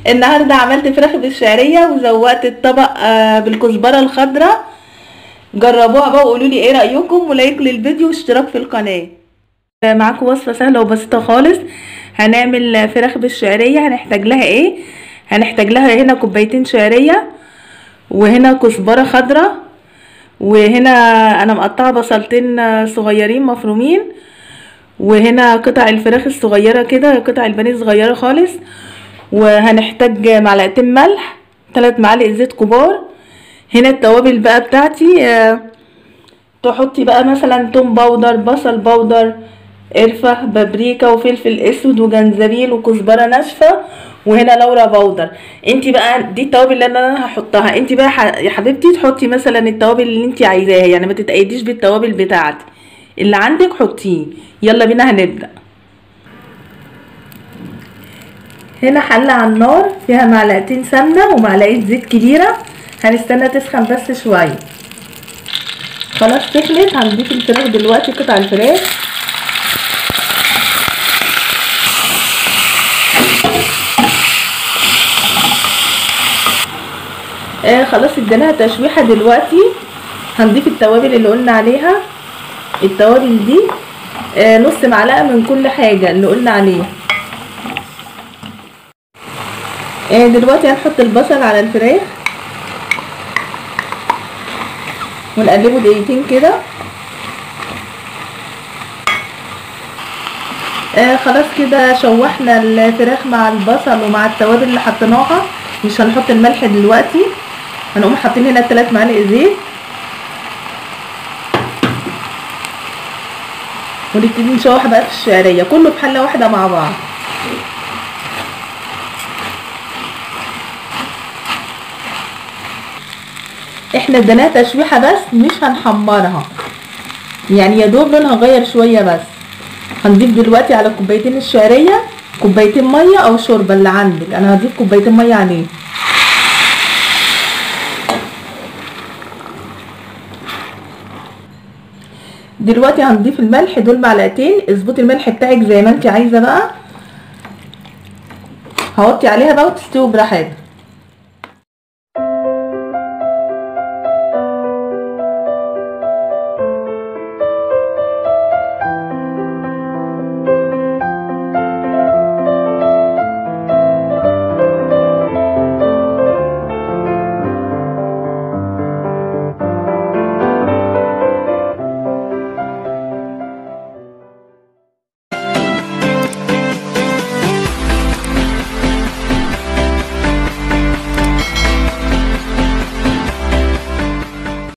النهارده عملت فراخ بالشعريه وزوقت الطبق آه، بالكزبره الخضراء جربوها بقى وقولوا لي ايه رايكم ولايك للفيديو واشتراك في القناه آه، معاكم وصفه سهله وبسيطه خالص هنعمل فراخ بالشعريه هنحتاج لها ايه هنحتاج لها هنا كوبايتين شعريه وهنا كزبره خضراء وهنا انا مقطعه بصلتين صغيرين مفرومين وهنا قطع الفراخ الصغيره كده قطع البانيه صغيره خالص وهنحتاج معلقتين ملح ثلاث معالق زيت كبار هنا التوابل بقى بتاعتي آه، تحطي بقى مثلا توم باودر بصل باودر قرفة بابريكا وفلفل اسود وجنزبيل وكزبرة ناشفة وهنا لورا باودر انت بقى دي التوابل اللي انا هحطها انت بقى ح- يا حبيبتي تحطي مثلا التوابل اللي انت عايزاها يعني ما تتقيديش بالتوابل بتاعتي اللي عندك حطيه يلا بينا هنبدأ هنا حلة على النار فيها معلقتين سمنة ومعلقة زيت كبيرة هنستنى تسخن بس شوية خلاص سخنت هنضيف الفراخ دلوقتي قطع الفراخ آه خلاص اديناها تشويحة دلوقتي هنضيف التوابل اللي قلنا عليها التوابل دي آه نص معلقة من كل حاجة اللي قلنا عليها آه دلوقتي هنحط البصل على الفراخ ونقلبه دقيقتين كده آه خلاص كده شوحنا الفراخ مع البصل ومع التوابل اللي حطيناها مش هنحط الملح دلوقتي هنقوم حاطين هنا 3 معالق زيت ونبتدي نشوح بقى في الشعريه كله في حله واحده مع بعض احنا اديناها تشويحه بس مش هنحمرها يعني يا دوب لونها غير شويه بس هنضيف دلوقتي على كوبايتين الشعريه كوبايتين ميه او شوربه اللي عندك انا هضيف كوبايتين ميه عليه دلوقتي هنضيف الملح دول معلقتين اظبطي الملح بتاعك زي ما انت عايزه بقى هوطي عليها بقى وتستوي براحتها